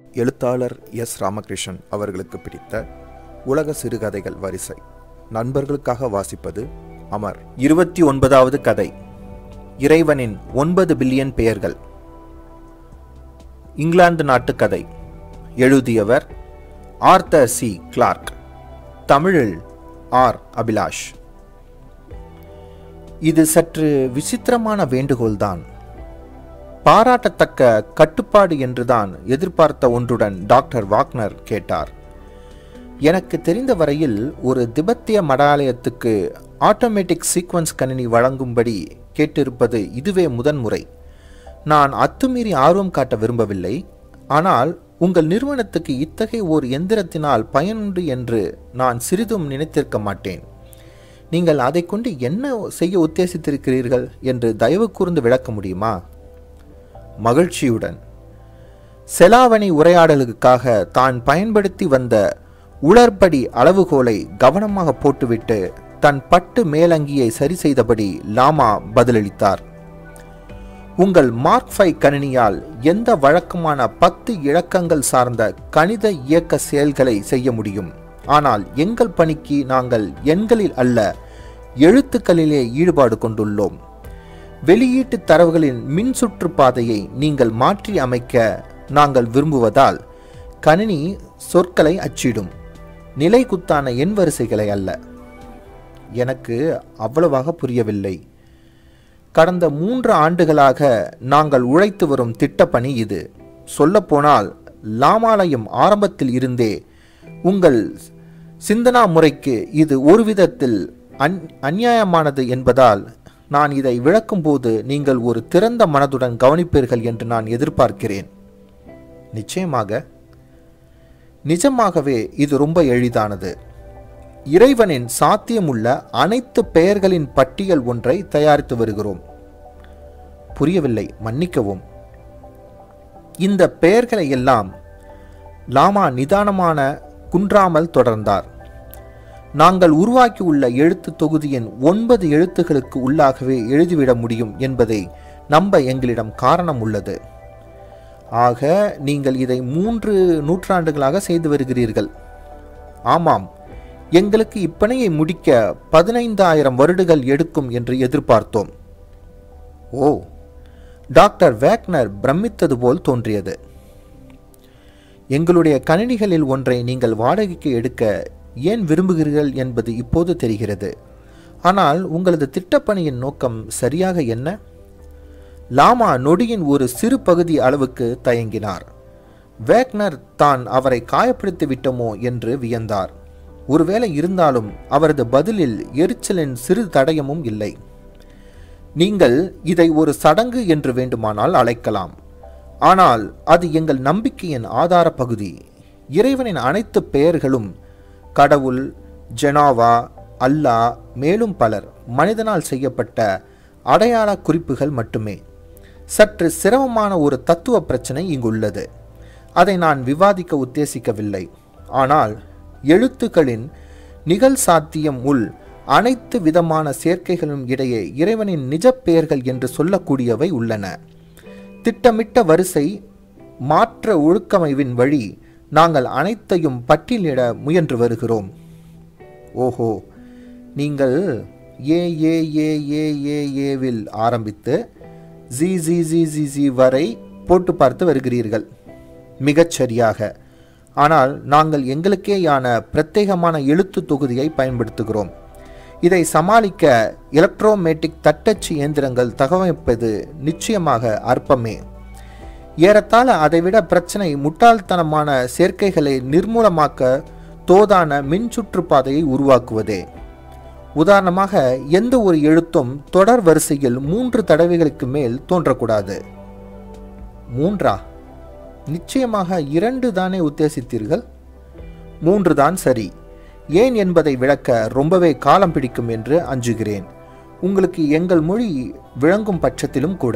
எழுத்தாளர் எஸ் ராமகிருஷ்ணன் அவர்களுக்கு பிடித்த உலக சிறுகதைகள் வரிசை நண்பர்களுக்காக வாசிப்பது அமர் இருபத்தி ஒன்பதாவது கதை இறைவனின் ஒன்பது பில்லியன் பெயர்கள் இங்கிலாந்து நாட்டு கதை எழுதியவர் ஆர்த்தர் சி கிளார்க் தமிழில் ஆர் அபிலாஷ் இது சற்று விசித்திரமான வேண்டுகோள்தான் பாராட்டத்தக்க கட்டுப்பாடு என்றுதான் எதிர்பார்த்த ஒன்றுடன் டாக்டர் வாக்னர் கேட்டார் எனக்கு தெரிந்த வரையில் ஒரு திபெத்திய மடாலயத்துக்கு ஆட்டோமேட்டிக் சீக்வன்ஸ் கணினி வழங்கும்படி கேட்டிருப்பது இதுவே முதன்முறை நான் அத்துமீறி ஆர்வம் காட்ட விரும்பவில்லை ஆனால் உங்கள் நிறுவனத்துக்கு இத்தகைய ஓர் எந்திரத்தினால் பயனுண்டு என்று நான் சிறிதும் நினைத்திருக்க மாட்டேன் நீங்கள் அதை கொண்டு என்ன செய்ய உத்தேசித்திருக்கிறீர்கள் என்று தயவு கூர்ந்து விளக்க முடியுமா மகிழ்ச்சியுடன் செலாவணி உரையாடலுக்காக தான் பயன்படுத்தி வந்த உளர்படி அளவுகோலை கவனமாக போட்டுவிட்டு தன் பட்டு மேலங்கியை சரி செய்தபடி லாமா பதிலளித்தார் உங்கள் மார்க் ஃபை கணினியால் எந்த வழக்கமான பத்து இலக்கங்கள் சார்ந்த கணித இயக்க செயல்களை செய்ய முடியும் ஆனால் எங்கள் பணிக்கு நாங்கள் எண்களில் அல்ல எழுத்துக்களிலே ஈடுபாடு கொண்டுள்ளோம் வெளியீட்டு தரவுகளின் மின் சுற்றுப்பாதையை நீங்கள் மாற்றி அமைக்க நாங்கள் விரும்புவதால் கணினி சொற்களை அச்சிடும் நிலை குத்தான எண் வரிசைகளை அல்ல எனக்கு அவ்வளவாக புரியவில்லை கடந்த மூன்று ஆண்டுகளாக நாங்கள் உழைத்து வரும் திட்டப்பணி இது சொல்லப்போனால் லாமாலயம் ஆரம்பத்தில் இருந்தே உங்கள் சிந்தனா முறைக்கு இது ஒரு விதத்தில் அந் அந்நியாயமானது என்பதால் நான் இதை விளக்கும்போது நீங்கள் ஒரு திறந்த மனதுடன் கவனிப்பீர்கள் என்று நான் எதிர்பார்க்கிறேன் நிச்சயமாக நிஜமாகவே இது ரொம்ப எளிதானது இறைவனின் சாத்தியமுள்ள அனைத்து பெயர்களின் பட்டியல் ஒன்றை தயாரித்து வருகிறோம் புரியவில்லை மன்னிக்கவும் இந்த பெயர்களை எல்லாம் லாமா நிதானமான குன்றாமல் தொடர்ந்தார் நாங்கள் உருவாக்கியுள்ள எழுத்து தொகுதியின் ஒன்பது எழுத்துகளுக்கு உள்ளாகவே எழுதிவிட முடியும் என்பதை நம்ப எங்களிடம் காரணம் உள்ளது ஆக நீங்கள் இதை மூன்று நூற்றாண்டுகளாக செய்து வருகிறீர்கள் ஆமாம் எங்களுக்கு இப்பணியை முடிக்க பதினைந்தாயிரம் வருடங்கள் எடுக்கும் என்று எதிர்பார்த்தோம் ஓ டாக்டர் வேக்னர் பிரமித்தது போல் தோன்றியது எங்களுடைய கணினிகளில் ஒன்றை நீங்கள் வாடகைக்கு எடுக்க ஏன் விரும்புகிறீர்கள் என்பது இப்போது தெரிகிறது ஆனால் உங்களது திட்டப்பணியின் நோக்கம் சரியாக என்ன லாமா நொடியின் ஒரு சிறு பகுதி அளவுக்கு தயங்கினார் வேக்னர் தான் அவரை காயப்படுத்தி விட்டோமோ என்று வியந்தார் ஒருவேளை இருந்தாலும் அவரது பதிலில் எரிச்சலின் சிறு தடயமும் இல்லை நீங்கள் இதை ஒரு சடங்கு என்று வேண்டுமானால் அழைக்கலாம் ஆனால் அது எங்கள் நம்பிக்கையின் ஆதார பகுதி இறைவனின் அனைத்து பெயர்களும் கடவுள் ஜெனாவா அல்லாஹ் மேலும் பலர் மனிதனால் செய்யப்பட்ட அடையாள குறிப்புகள் மட்டுமே சற்று சிரமமான ஒரு தத்துவ பிரச்சனை இங்குள்ளது அதை நான் விவாதிக்க உத்தேசிக்கவில்லை ஆனால் எழுத்துக்களின் நிகழ் சாத்தியம் உள் அனைத்து விதமான சேர்க்கைகளும் இடையே இறைவனின் நிஜ பெயர்கள் என்று சொல்லக்கூடியவை உள்ளன திட்டமிட்ட வரிசை மாற்ற ஒழுக்கமைவின் வழி நாங்கள் அனைத்தையும் பட்டியலிட முயன்று வருகிறோம் ஓஹோ நீங்கள் ஏ ஏ ஏ ஏ ஏ ஏவில் ஆரம்பித்து G G G G G வரை போட்டு பார்த்து வருகிறீர்கள் மிகச் சரியாக ஆனால் நாங்கள் எங்களுக்கேயான பிரத்யேகமான எழுத்து தொகுதியை பயன்படுத்துகிறோம் இதை சமாளிக்க எலக்ட்ரோமேட்டிக் தட்டச்சு இயந்திரங்கள் தகவமைப்பது நிச்சயமாக அற்பமே ஏறத்தாழ அதைவிட பிரச்சனை முட்டாள்தனமான சேர்க்கைகளை நிர்மூலமாக்க தோதான மின் சுற்றுப்பாதையை உருவாக்குவதே உதாரணமாக எந்த ஒரு எழுத்தும் தொடர் வரிசையில் மூன்று தடவைகளுக்கு மேல் தோன்றக்கூடாது மூன்றா நிச்சயமாக இரண்டு தானே உத்தேசித்தீர்கள் மூன்று தான் சரி ஏன் என்பதை விளக்க ரொம்பவே காலம் பிடிக்கும் என்று அஞ்சுகிறேன் உங்களுக்கு எங்கள் மொழி விளங்கும் பட்சத்திலும் கூட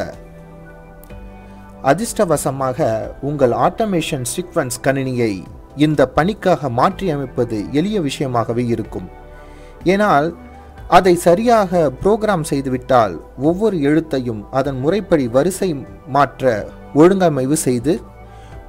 அதிர்ஷ்டவசமாக உங்கள் ஆட்டோமேஷன் சீக்வன்ஸ் கணினியை இந்த பணிக்காக மாற்றியமைப்பது எளிய விஷயமாகவே இருக்கும் ஏனால் அதை சரியாக புரோகிராம் செய்துவிட்டால் ஒவ்வொரு எழுத்தையும் அதன் முறைப்படி வரிசை மாற்ற ஒழுங்கமைவு செய்து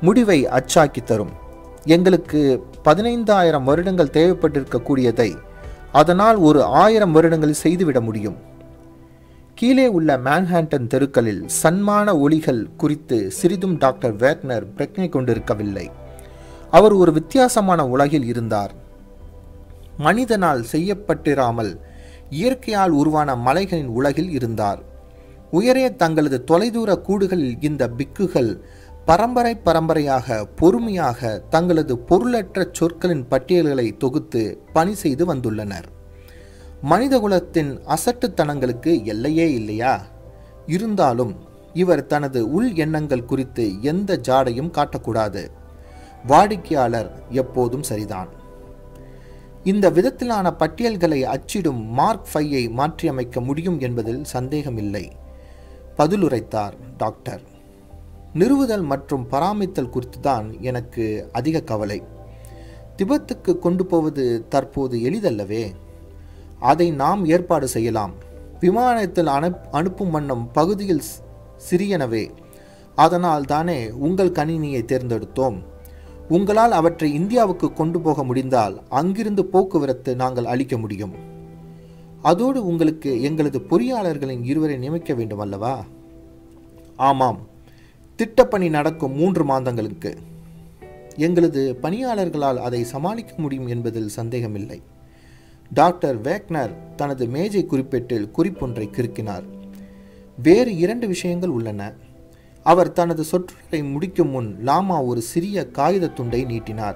முடிவை அச்சாக்கி தரும் எங்களுக்கு பதினைந்தாயிரம் வருடங்கள் தேவைப்பட்டிருக்கக்கூடியதை அதனால் ஒரு ஆயிரம் வருடங்களில் செய்துவிட முடியும் கீழே உள்ள மேன்ஹாட்டன் தெருக்களில் சன்மான ஒளிகள் குறித்து சிறிதும் டாக்டர் வேக்னர் பிரக்ஞை கொண்டிருக்கவில்லை அவர் ஒரு வித்தியாசமான உலகில் இருந்தார் மனிதனால் செய்யப்பட்டிராமல் இயற்கையால் உருவான மலைகளின் உலகில் இருந்தார் உயரே தங்களது தொலைதூர கூடுகளில் இந்த பிக்குகள் பரம்பரை பரம்பரையாக பொறுமையாக தங்களது பொருளற்ற சொற்களின் பட்டியல்களை தொகுத்து பணி செய்து வந்துள்ளனர் மனிதகுலத்தின் அசட்டுத்தனங்களுக்கு எல்லையே இல்லையா இருந்தாலும் இவர் தனது உள் எண்ணங்கள் குறித்து எந்த ஜாடையும் காட்டக்கூடாது வாடிக்கையாளர் எப்போதும் சரிதான் இந்த விதத்திலான பட்டியல்களை அச்சிடும் மார்க் ஃபையை மாற்றியமைக்க முடியும் என்பதில் சந்தேகமில்லை பதிலுரைத்தார் டாக்டர் நிறுவுதல் மற்றும் பராமரித்தல் குறித்து தான் எனக்கு அதிக கவலை திபெத்துக்கு கொண்டு போவது தற்போது எளிதல்லவே அதை நாம் ஏற்பாடு செய்யலாம் விமானத்தில் அனுப் அனுப்பும் வண்ணம் பகுதியில் சி- சிறியனவே அதனால் தானே உங்கள் கணினியை தேர்ந்தெடுத்தோம் உங்களால் அவற்றை இந்தியாவுக்கு கொண்டு போக முடிந்தால் அங்கிருந்து போக்குவரத்து நாங்கள் அளிக்க முடியும் அதோடு உங்களுக்கு எங்களது பொறியாளர்களின் இருவரை நியமிக்க வேண்டும் அல்லவா ஆமாம் திட்டப்பணி நடக்கும் மூன்று மாதங்களுக்கு எங்களது பணியாளர்களால் அதை சமாளிக்க முடியும் என்பதில் சந்தேகமில்லை டாக்டர் வேக்னர் தனது மேஜை குறிப்பேட்டில் குறிப்பொன்றை கிறுக்கினார் வேறு இரண்டு விஷயங்கள் உள்ளன அவர் தனது சொற்றொடரை முடிக்கும் முன் லாமா ஒரு சிறிய காகிதத் துண்டை நீட்டினார்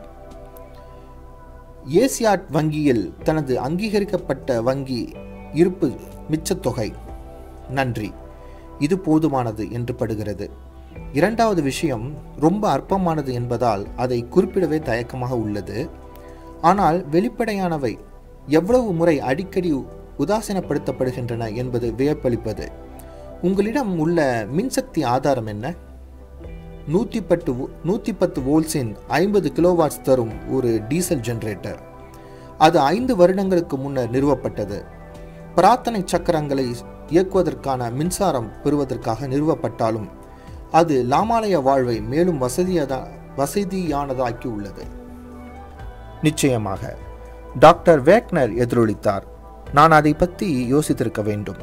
ஏசியாட் வங்கியில் தனது அங்கீகரிக்கப்பட்ட வங்கி இருப்பு மிச்சத் தொகை நன்றி இது போதுமானது என்று படுகிறது இரண்டாவது விஷயம் ரொம்ப அற்பமானது என்பதால் அதை குறிப்பிடவே தயக்கமாக உள்ளது ஆனால் வெளிப்படையானவை எவ்வளவு முறை அடிக்கடி உதாசீனப்படுத்தப்படுகின்றன என்பது வியப்பளிப்பது உங்களிடம் உள்ள மின்சக்தி ஆதாரம் என்ன நூற்றி பத்து நூற்றி பத்து வோல்ட்ஸின் ஐம்பது கிலோவாட்ஸ் தரும் ஒரு டீசல் ஜெனரேட்டர் அது ஐந்து வருடங்களுக்கு முன்னர் நிறுவப்பட்டது பிரார்த்தனை சக்கரங்களை இயக்குவதற்கான மின்சாரம் பெறுவதற்காக நிறுவப்பட்டாலும் அது லாமாலய வாழ்வை மேலும் வசதியதா வசதியானதாக்கி உள்ளது நிச்சயமாக டாக்டர் வேக்னர் எதிரொலித்தார் நான் அதை பற்றி யோசித்திருக்க வேண்டும்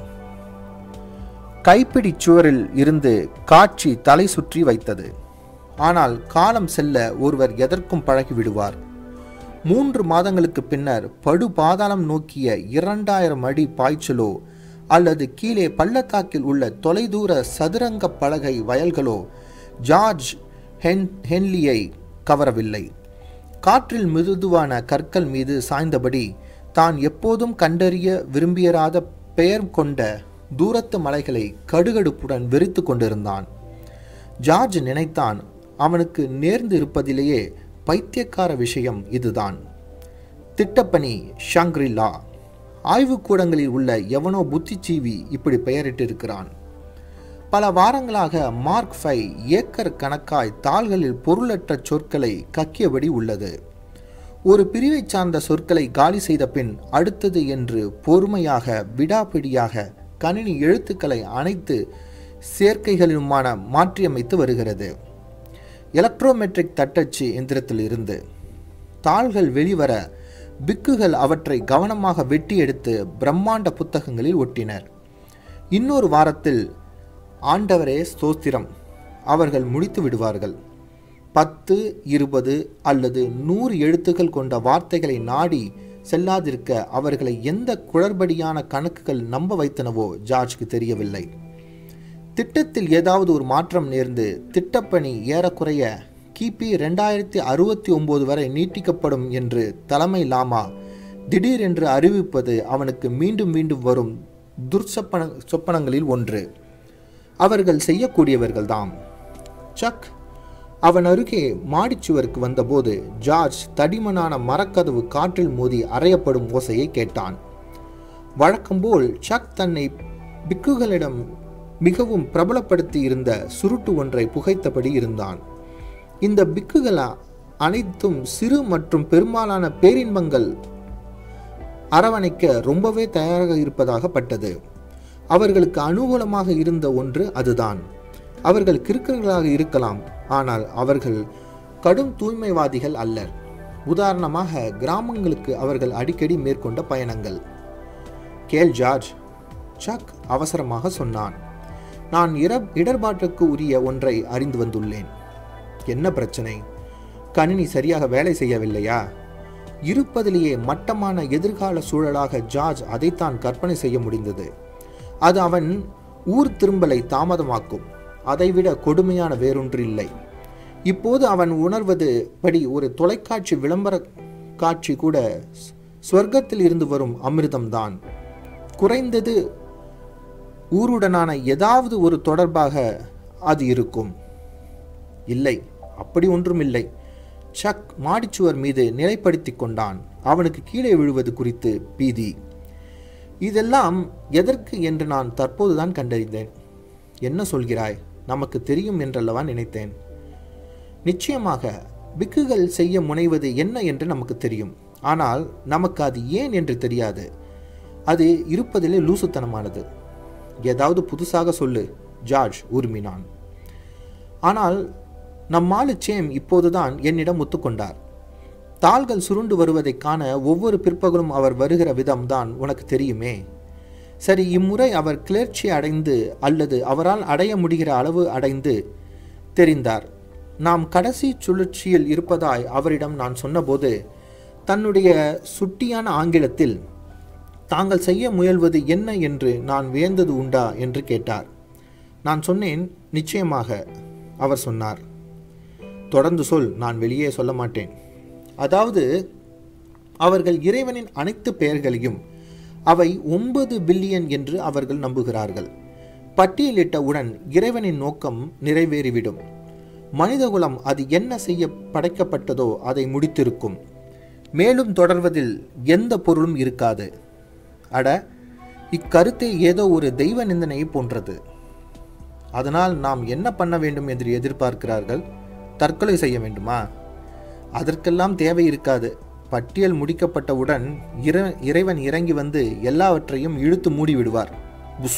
கைப்பிடி சுவரில் இருந்து காட்சி தலை சுற்றி வைத்தது ஆனால் காலம் செல்ல ஒருவர் எதற்கும் பழகிவிடுவார் மூன்று மாதங்களுக்கு பின்னர் படு பாதாளம் நோக்கிய இரண்டாயிரம் அடி பாய்ச்சலோ அல்லது கீழே பள்ளத்தாக்கில் உள்ள தொலைதூர சதுரங்க பலகை வயல்களோ ஜார்ஜ் ஹென் ஹென்லியை கவரவில்லை காற்றில் மிருதுவான கற்கள் மீது சாய்ந்தபடி தான் எப்போதும் கண்டறிய விரும்பியராத பெயர் கொண்ட தூரத்து மலைகளை கடுகடுப்புடன் வெறித்து கொண்டிருந்தான் ஜார்ஜ் நினைத்தான் அவனுக்கு நேர்ந்து இருப்பதிலேயே பைத்தியக்கார விஷயம் இதுதான் திட்டப்பணி ஷாங்க்ரிலா ஆய்வுக்கூடங்களில் உள்ள எவனோ புத்திஜீவி இப்படி பெயரிட்டிருக்கிறான் பல வாரங்களாக மார்க் ஃபை ஏக்கர் கணக்காய் தாள்களில் பொருளற்ற சொற்களை கக்கியபடி உள்ளது ஒரு பிரிவை சார்ந்த சொற்களை காலி செய்த பின் அடுத்தது என்று பொறுமையாக விடாப்பிடியாக கணினி எழுத்துக்களை அனைத்து சேர்க்கைகளிலுமான மாற்றியமைத்து வருகிறது எலக்ட்ரோமெட்ரிக் தட்டச்சு எந்திரத்தில் இருந்து தாள்கள் வெளிவர பிக்குகள் அவற்றை கவனமாக வெட்டி எடுத்து பிரம்மாண்ட புத்தகங்களில் ஒட்டினர் இன்னொரு வாரத்தில் ஆண்டவரே ஸ்தோத்திரம் அவர்கள் முடித்து விடுவார்கள் பத்து இருபது அல்லது நூறு எழுத்துக்கள் கொண்ட வார்த்தைகளை நாடி செல்லாதிருக்க அவர்களை எந்த குளறுபடியான கணக்குகள் நம்ப வைத்தனவோ ஜார்ஜ்க்கு தெரியவில்லை திட்டத்தில் ஏதாவது ஒரு மாற்றம் நேர்ந்து திட்டப்பணி ஏறக்குறைய கிபி ரெண்டாயிரத்தி அறுபத்தி ஒன்பது வரை நீட்டிக்கப்படும் என்று தலைமை லாமா திடீரென்று அறிவிப்பது அவனுக்கு மீண்டும் மீண்டும் வரும் துர்சப்பன சொப்பனங்களில் ஒன்று அவர்கள் செய்யக்கூடியவர்கள்தாம் சக் அவன் அருகே மாடிச்சுவருக்கு வந்தபோது ஜார்ஜ் தடிமனான மரக்கதவு காற்றில் மோதி அறையப்படும் ஓசையை கேட்டான் வழக்கம்போல் சக் தன்னை பிக்குகளிடம் மிகவும் பிரபலப்படுத்தி இருந்த சுருட்டு ஒன்றை புகைத்தபடி இருந்தான் இந்த பிக்குகள் அனைத்தும் சிறு மற்றும் பெரும்பாலான பேரின்பங்கள் அரவணைக்க ரொம்பவே தயாராக இருப்பதாக பட்டது அவர்களுக்கு அனுகூலமாக இருந்த ஒன்று அதுதான் அவர்கள் கிறுக்கர்களாக இருக்கலாம் ஆனால் அவர்கள் கடும் தூய்மைவாதிகள் அல்லர் உதாரணமாக கிராமங்களுக்கு அவர்கள் அடிக்கடி மேற்கொண்ட பயணங்கள் கேள் ஜார்ஜ் சக் அவசரமாக சொன்னான் நான் இர இடர்பாட்டுக்கு உரிய ஒன்றை அறிந்து வந்துள்ளேன் என்ன பிரச்சனை கணினி சரியாக வேலை செய்யவில்லையா இருப்பதிலேயே மட்டமான எதிர்கால சூழலாக ஜார்ஜ் அதைத்தான் கற்பனை செய்ய முடிந்தது அது அவன் ஊர் திரும்பலை தாமதமாக்கும் அதைவிட கொடுமையான வேறொன்று இல்லை இப்போது அவன் உணர்வது படி ஒரு தொலைக்காட்சி விளம்பர காட்சி கூட ஸ்வர்க்கத்தில் இருந்து வரும் அமிர்தம்தான் குறைந்தது ஊருடனான ஏதாவது ஒரு தொடர்பாக அது இருக்கும் இல்லை அப்படி ஒன்றும் இல்லை சக் மாடிச்சுவர் மீது நிலைப்படுத்தி கொண்டான் அவனுக்கு கீழே விழுவது குறித்து பீதி இதெல்லாம் எதற்கு என்று நான் தற்போதுதான் கண்டறிந்தேன் என்ன சொல்கிறாய் நமக்கு தெரியும் என்றல்லவா நினைத்தேன் நிச்சயமாக பிக்குகள் செய்ய முனைவது என்ன என்று நமக்கு தெரியும் ஆனால் நமக்கு அது ஏன் என்று தெரியாது அது இருப்பதிலே லூசுத்தனமானது ஏதாவது புதுசாக சொல்லு ஜார்ஜ் உருமினான் ஆனால் நம்மாலு சேம் இப்போதுதான் என்னிடம் ஒத்துக்கொண்டார் தாள்கள் சுருண்டு வருவதைக் காண ஒவ்வொரு பிற்பகலும் அவர் வருகிற விதம்தான் உனக்கு தெரியுமே சரி இம்முறை அவர் கிளர்ச்சி அடைந்து அல்லது அவரால் அடைய முடிகிற அளவு அடைந்து தெரிந்தார் நாம் கடைசி சுழற்சியில் இருப்பதாய் அவரிடம் நான் சொன்னபோது தன்னுடைய சுட்டியான ஆங்கிலத்தில் தாங்கள் செய்ய முயல்வது என்ன என்று நான் வியந்தது உண்டா என்று கேட்டார் நான் சொன்னேன் நிச்சயமாக அவர் சொன்னார் தொடர்ந்து சொல் நான் வெளியே சொல்ல மாட்டேன் அதாவது அவர்கள் இறைவனின் அனைத்து பெயர்களையும் அவை ஒன்பது பில்லியன் என்று அவர்கள் நம்புகிறார்கள் பட்டியலிட்டவுடன் இறைவனின் நோக்கம் நிறைவேறிவிடும் மனிதகுலம் அது என்ன செய்ய படைக்கப்பட்டதோ அதை முடித்திருக்கும் மேலும் தொடர்வதில் எந்த பொருளும் இருக்காது அட இக்கருத்தை ஏதோ ஒரு தெய்வ நிந்தனையை போன்றது அதனால் நாம் என்ன பண்ண வேண்டும் என்று எதிர்பார்க்கிறார்கள் தற்கொலை செய்ய வேண்டுமா அதற்கெல்லாம் தேவை இருக்காது பட்டியல் முடிக்கப்பட்டவுடன் இற இறைவன் இறங்கி வந்து எல்லாவற்றையும் இழுத்து மூடி விடுவார் புஷ்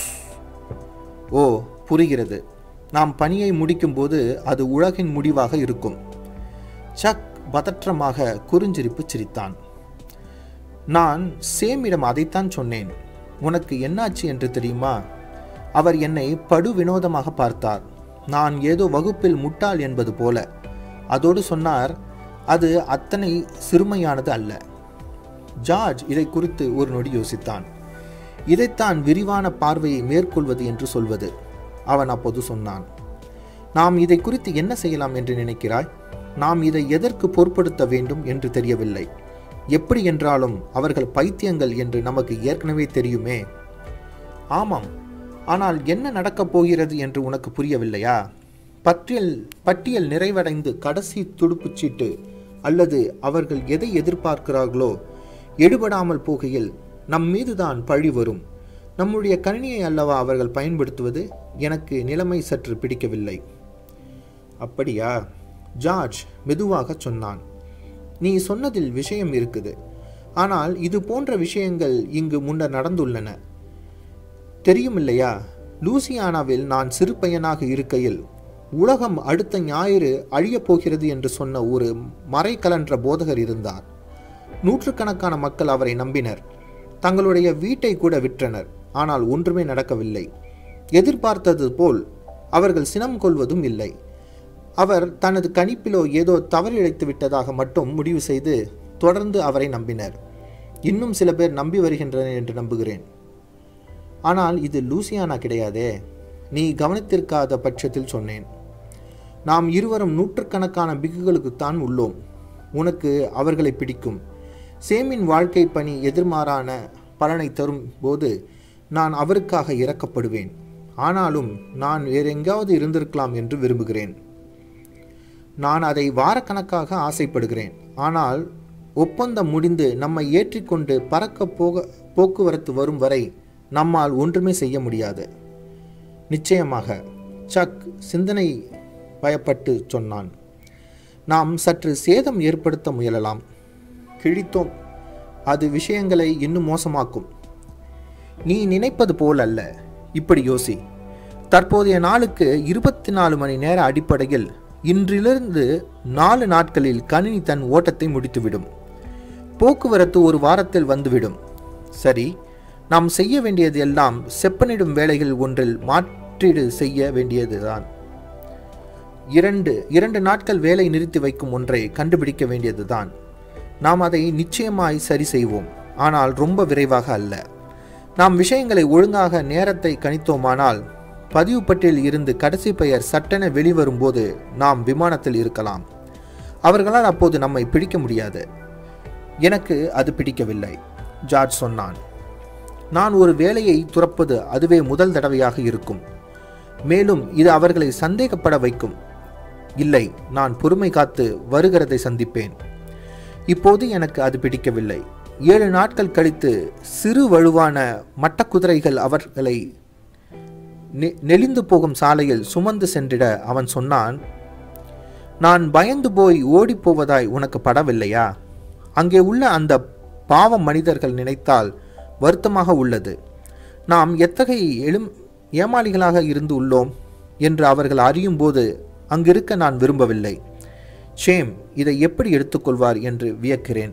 ஓ புரிகிறது நாம் பணியை முடிக்கும்போது அது உலகின் முடிவாக இருக்கும் சக் பதற்றமாக குறுஞ்சிரிப்பு சிரித்தான் நான் சேமிடம் அதைத்தான் சொன்னேன் உனக்கு என்னாச்சு என்று தெரியுமா அவர் என்னை படு வினோதமாக பார்த்தார் நான் ஏதோ வகுப்பில் முட்டாள் என்பது போல அதோடு சொன்னார் அது அத்தனை சிறுமையானது அல்ல ஜார்ஜ் இதை குறித்து ஒரு நொடி யோசித்தான் இதைத்தான் விரிவான பார்வையை மேற்கொள்வது என்று சொல்வது அவன் அப்போது சொன்னான் நாம் இதை குறித்து என்ன செய்யலாம் என்று நினைக்கிறாய் நாம் இதை எதற்கு பொருட்படுத்த வேண்டும் என்று தெரியவில்லை எப்படி என்றாலும் அவர்கள் பைத்தியங்கள் என்று நமக்கு ஏற்கனவே தெரியுமே ஆமாம் ஆனால் என்ன நடக்கப் போகிறது என்று உனக்கு புரியவில்லையா பட்டியல் பட்டியல் நிறைவடைந்து கடைசி துடுப்புச் சீட்டு அல்லது அவர்கள் எதை எதிர்பார்க்கிறார்களோ எடுபடாமல் போகையில் நம் மீதுதான் பழி வரும் நம்முடைய கணினியை அல்லவா அவர்கள் பயன்படுத்துவது எனக்கு நிலைமை சற்று பிடிக்கவில்லை அப்படியா ஜார்ஜ் மெதுவாக சொன்னான் நீ சொன்னதில் விஷயம் இருக்குது ஆனால் இது போன்ற விஷயங்கள் இங்கு முன்னர் நடந்துள்ளன தெரியும் இல்லையா லூசியானாவில் நான் சிறு பையனாக இருக்கையில் உலகம் அடுத்த ஞாயிறு அழியப் போகிறது என்று சொன்ன ஒரு மறை கலன்ற போதகர் இருந்தார் நூற்றுக்கணக்கான மக்கள் அவரை நம்பினர் தங்களுடைய வீட்டை கூட விற்றனர் ஆனால் ஒன்றுமே நடக்கவில்லை எதிர்பார்த்தது போல் அவர்கள் சினம் கொள்வதும் இல்லை அவர் தனது கணிப்பிலோ ஏதோ தவறிழைத்து விட்டதாக மட்டும் முடிவு செய்து தொடர்ந்து அவரை நம்பினர் இன்னும் சில பேர் நம்பி வருகின்றனர் என்று நம்புகிறேன் ஆனால் இது லூசியானா கிடையாதே நீ கவனித்திருக்காத பட்சத்தில் சொன்னேன் நாம் இருவரும் நூற்றுக்கணக்கான பிக்குகளுக்குத்தான் உள்ளோம் உனக்கு அவர்களை பிடிக்கும் சேமின் வாழ்க்கை பணி எதிர்மாறான பலனை தரும் போது நான் அவருக்காக இறக்கப்படுவேன் ஆனாலும் நான் வேற எங்காவது இருந்திருக்கலாம் என்று விரும்புகிறேன் நான் அதை வாரக்கணக்காக ஆசைப்படுகிறேன் ஆனால் ஒப்பந்தம் முடிந்து நம்மை ஏற்றிக்கொண்டு பறக்க போக போக்குவரத்து வரும் வரை நம்மால் ஒன்றுமே செய்ய முடியாது நிச்சயமாக சக் சிந்தனை பயப்பட்டு சொன்னான் நாம் சற்று சேதம் ஏற்படுத்த முயலலாம் கிழித்தோம் அது விஷயங்களை இன்னும் மோசமாக்கும் நீ நினைப்பது போல் அல்ல இப்படி யோசி தற்போதைய நாளுக்கு இருபத்தி நாலு மணி நேர அடிப்படையில் இன்றிலிருந்து நாலு நாட்களில் கணினி தன் ஓட்டத்தை முடித்துவிடும் போக்குவரத்து ஒரு வாரத்தில் வந்துவிடும் சரி நாம் செய்ய வேண்டியது எல்லாம் செப்பனிடும் வேலைகள் ஒன்றில் மாற்றீடு செய்ய வேண்டியதுதான் இரண்டு இரண்டு நாட்கள் வேலை நிறுத்தி வைக்கும் ஒன்றை கண்டுபிடிக்க வேண்டியதுதான் நாம் அதை நிச்சயமாய் சரி செய்வோம் ஆனால் ரொம்ப விரைவாக அல்ல நாம் விஷயங்களை ஒழுங்காக நேரத்தை கணித்தோமானால் பதிவு பட்டியலில் இருந்து கடைசி பெயர் சட்டென வெளிவரும்போது நாம் விமானத்தில் இருக்கலாம் அவர்களால் அப்போது நம்மை பிடிக்க முடியாது எனக்கு அது பிடிக்கவில்லை ஜார்ஜ் சொன்னான் நான் ஒரு வேலையை துறப்பது அதுவே முதல் தடவையாக இருக்கும் மேலும் இது அவர்களை சந்தேகப்பட வைக்கும் இல்லை நான் பொறுமை காத்து வருகிறதை சந்திப்பேன் இப்போது எனக்கு அது பிடிக்கவில்லை ஏழு நாட்கள் கழித்து சிறு வலுவான மட்டக்குதிரைகள் அவர்களை நெ- நெளிந்து போகும் சாலையில் சுமந்து சென்றிட அவன் சொன்னான் நான் பயந்து போய் ஓடிப் போவதாய் உனக்கு படவில்லையா அங்கே உள்ள அந்த பாவம் மனிதர்கள் நினைத்தால் வருத்தமாக உள்ளது நாம் எத்தகைய எழும் ஏமாளிகளாக இருந்து உள்ளோம் என்று அவர்கள் அறியும்போது அங்கிருக்க நான் விரும்பவில்லை ஷேம் இதை எப்படி எடுத்துக்கொள்வார் என்று வியக்கிறேன்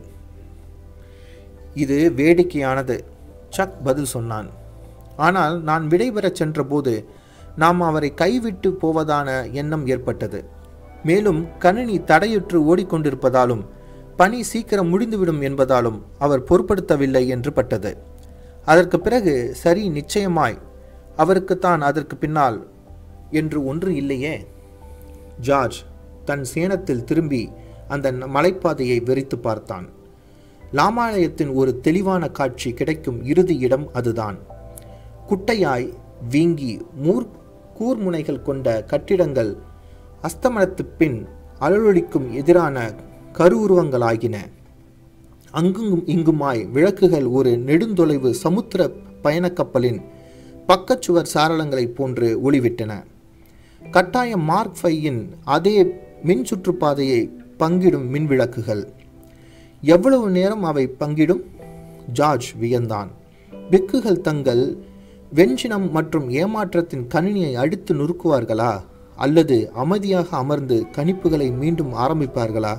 இது வேடிக்கையானது சக் பதில் சொன்னான் ஆனால் நான் விடைபெறச் சென்றபோது நாம் அவரை கைவிட்டு போவதான எண்ணம் ஏற்பட்டது மேலும் கணினி தடையுற்று ஓடிக்கொண்டிருப்பதாலும் பணி சீக்கிரம் முடிந்துவிடும் என்பதாலும் அவர் பொருட்படுத்தவில்லை என்று பட்டது அதற்கு பிறகு சரி நிச்சயமாய் அவருக்குத்தான் அதற்கு பின்னால் என்று ஒன்று இல்லையே ஜார்ஜ் தன் சேனத்தில் திரும்பி அந்த ந- மலைப்பாதையை வெறித்து பார்த்தான் லாமாலயத்தின் ஒரு தெளிவான காட்சி கிடைக்கும் இறுதி இடம் அதுதான் குட்டையாய் வீங்கி மூர் கூர்முனைகள் கொண்ட கட்டிடங்கள் அஸ்தமனத்துப் பின் அலலொலிக்கும் எதிரான கருவுருவங்களாகின அங்கும் இங்குமாய் விளக்குகள் ஒரு நெடுந்தொலைவு சமுத்திர பயணக்கப்பலின் பக்கச்சுவர் சாரளங்களைப் போன்று ஒளிவிட்டன கட்டாயம் மார்க் ஃபையின் அதே மின் சுற்றுப்பாதையை பங்கிடும் மின் விளக்குகள் எவ்வளவு நேரம் அவை பங்கிடும் ஜார்ஜ் வியந்தான் பிக்குகள் தங்கள் வெஞ்சினம் மற்றும் ஏமாற்றத்தின் கணினியை அடித்து நொறுக்குவார்களா அல்லது அமைதியாக அமர்ந்து கணிப்புகளை மீண்டும் ஆரம்பிப்பார்களா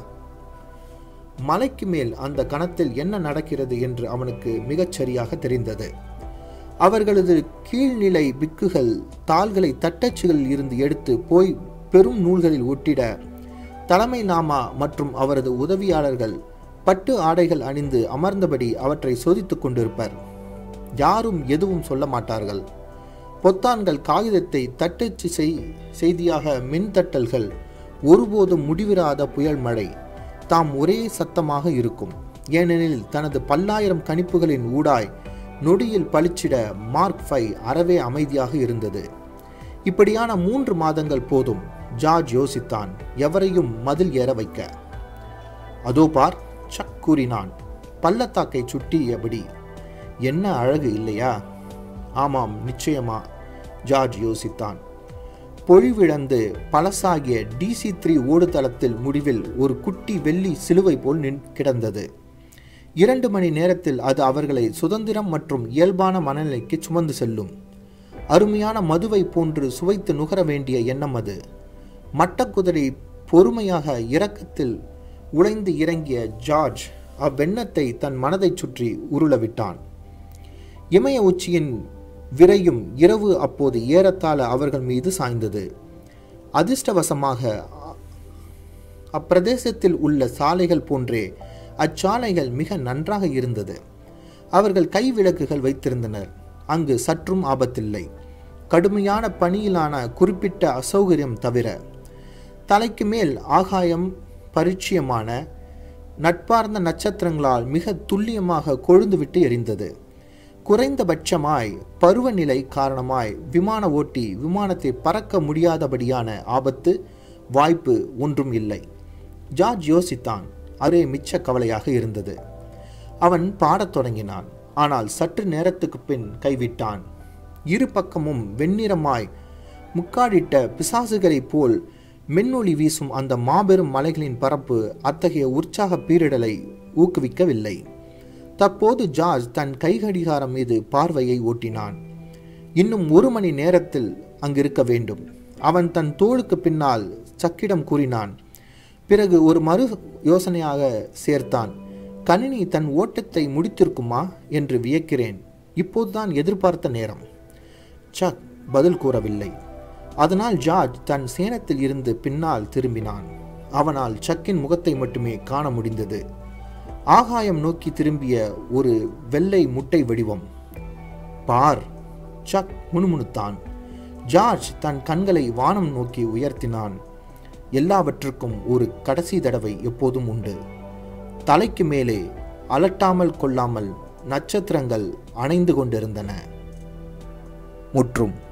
மலைக்கு மேல் அந்த கணத்தில் என்ன நடக்கிறது என்று அவனுக்கு மிகச் சரியாக தெரிந்தது அவர்களது கீழ்நிலை பிக்குகள் தாள்களை தட்டச்சுகளில் இருந்து எடுத்து போய் பெரும் நூல்களில் ஒட்டிட தலைமை நாமா மற்றும் அவரது உதவியாளர்கள் பட்டு ஆடைகள் அணிந்து அமர்ந்தபடி அவற்றை சோதித்துக் கொண்டிருப்பர் யாரும் எதுவும் சொல்ல மாட்டார்கள் பொத்தான்கள் காகிதத்தை தட்டச்சு செய் செய்தியாக மின்தட்டல்கள் ஒருபோதும் முடிவிராத புயல் மழை தாம் ஒரே சத்தமாக இருக்கும் ஏனெனில் தனது பல்லாயிரம் கணிப்புகளின் ஊடாய் நொடியில் பளிச்சிட மார்க் ஃபை அறவே அமைதியாக இருந்தது இப்படியான மூன்று மாதங்கள் போதும் ஜார்ஜ் யோசித்தான் எவரையும் மதில் ஏற வைக்க அதோ பார் சக் கூறினான் பள்ளத்தாக்கை சுட்டியபடி என்ன அழகு இல்லையா ஆமாம் நிச்சயமா ஜார்ஜ் யோசித்தான் பொழிவிழந்து பழசாகிய டிசி த்ரீ ஓடுதளத்தில் முடிவில் ஒரு குட்டி வெள்ளி சிலுவை போல் நின் கிடந்தது இரண்டு மணி நேரத்தில் அது அவர்களை சுதந்திரம் மற்றும் இயல்பான மனநிலைக்கு சுமந்து செல்லும் அருமையான மதுவை போன்று சுவைத்து நுகர வேண்டிய எண்ணம் அது மட்டக்குதிரை பொறுமையாக இரக்கத்தில் உழைந்து இறங்கிய ஜார்ஜ் அவ்வெண்ணத்தை தன் மனதைச் சுற்றி உருளவிட்டான் இமய உச்சியின் விரையும் இரவு அப்போது ஏறத்தாழ அவர்கள் மீது சாய்ந்தது அதிர்ஷ்டவசமாக அ- அப்பிரதேசத்தில் உள்ள சாலைகள் போன்றே அச்சாலைகள் மிக நன்றாக இருந்தது அவர்கள் கை விளக்குகள் வைத்திருந்தனர் அங்கு சற்றும் ஆபத்தில்லை கடுமையான பணியிலான குறிப்பிட்ட அசௌகரியம் தவிர தலைக்கு மேல் ஆகாயம் பரிச்சயமான நட்பார்ந்த நட்சத்திரங்களால் மிக துல்லியமாக கொழுந்துவிட்டு எரிந்தது குறைந்தபட்சமாய் பருவநிலை காரணமாய் விமான ஓட்டி விமானத்தை பறக்க முடியாதபடியான ஆபத்து வாய்ப்பு ஒன்றும் இல்லை ஜார்ஜ் யோசித்தான் அரே மிச்ச கவலையாக இருந்தது அவன் பாடத் தொடங்கினான் ஆனால் சற்று நேரத்துக்கு பின் கைவிட்டான் இரு பக்கமும் வெண்ணிறமாய் முக்காடிட்ட பிசாசுகளைப் போல் மென்னொளி வீசும் அந்த மாபெரும் மலைகளின் பரப்பு அத்தகைய உற்சாக பீரிடலை ஊக்குவிக்கவில்லை தற்போது ஜார்ஜ் தன் கைகடிகாரம் மீது பார்வையை ஓட்டினான் இன்னும் ஒரு மணி நேரத்தில் அங்கிருக்க வேண்டும் அவன் தன் தோளுக்கு பின்னால் சக்கிடம் கூறினான் பிறகு ஒரு மறு யோசனையாக சேர்த்தான் கணினி தன் ஓட்டத்தை முடித்திருக்குமா என்று வியக்கிறேன் இப்போதுதான் எதிர்பார்த்த நேரம் சக் பதில் கூறவில்லை அதனால் ஜார்ஜ் தன் சேனத்தில் இருந்து பின்னால் திரும்பினான் அவனால் சக்கின் முகத்தை மட்டுமே காண முடிந்தது ஆகாயம் நோக்கி திரும்பிய ஒரு வெள்ளை முட்டை வடிவம் பார் சக் முணுமுணுத்தான் ஜார்ஜ் தன் கண்களை வானம் நோக்கி உயர்த்தினான் எல்லாவற்றுக்கும் ஒரு கடைசி தடவை எப்போதும் உண்டு தலைக்கு மேலே அலட்டாமல் கொள்ளாமல் நட்சத்திரங்கள் அணைந்து கொண்டிருந்தன முற்றும்